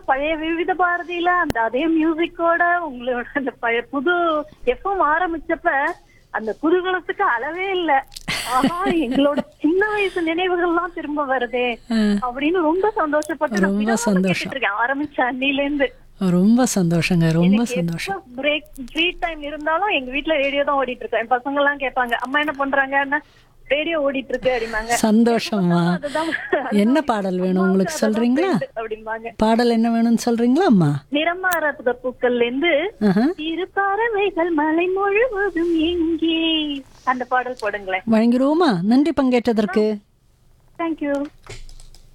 பழைய விவித பாரதியில அந்த அதே மியூசிக்கோட உங்களோட அந்த பழைய புது எஃப்எம் ஆரம்பிச்சப்ப அந்த குதூகலத்துக்கு அளவே இல்ல ஆஹா எங்களோட சின்ன வயசு நினைவுகள்லாம் திரும்ப வருதே ஆ, அப்படின்னு ரொம்ப சந்தோஷப்பட்டு நான் ரொம்ப விடாம சந்தோஷம். கேட்டுட்டு இருக்கேன் ஆரம்பிச்ச அன்னில இருந்து ரொம்ப சந்தோஷங்க ரொம்ப சந்தோஷம் பிரேக் ஃப்ரீ டைம் இருந்தாலும் எங்க வீட்ல ரேடியோ தான் ஓடிட்டு இருக்கு என் பசங்க எல்லாம் கேட்பாங்க அம்மா என்ன பண்றாங்கன்னா ரேடியோ ஓடிட்டு இருக்கு அப்படிம்பாங்க சந்தோஷமா அதுதான் என்ன பாடல் வேணும் உங்களுக்கு சொல்றீங்களா அப்படிம்பாங்க பாடல் என்ன வேணும்னு சொல்றீங்களா அம்மா நிறமாறாத பூக்கள்ல இருந்து ஆஹா. இரு பறவைகள் மலை முழுவதும் எங்கே அந்த பாடல் போடுங்களேன் வழங்கிடுவோமா நன்றி பங்கேற்றதற்கு தேங்க்யூ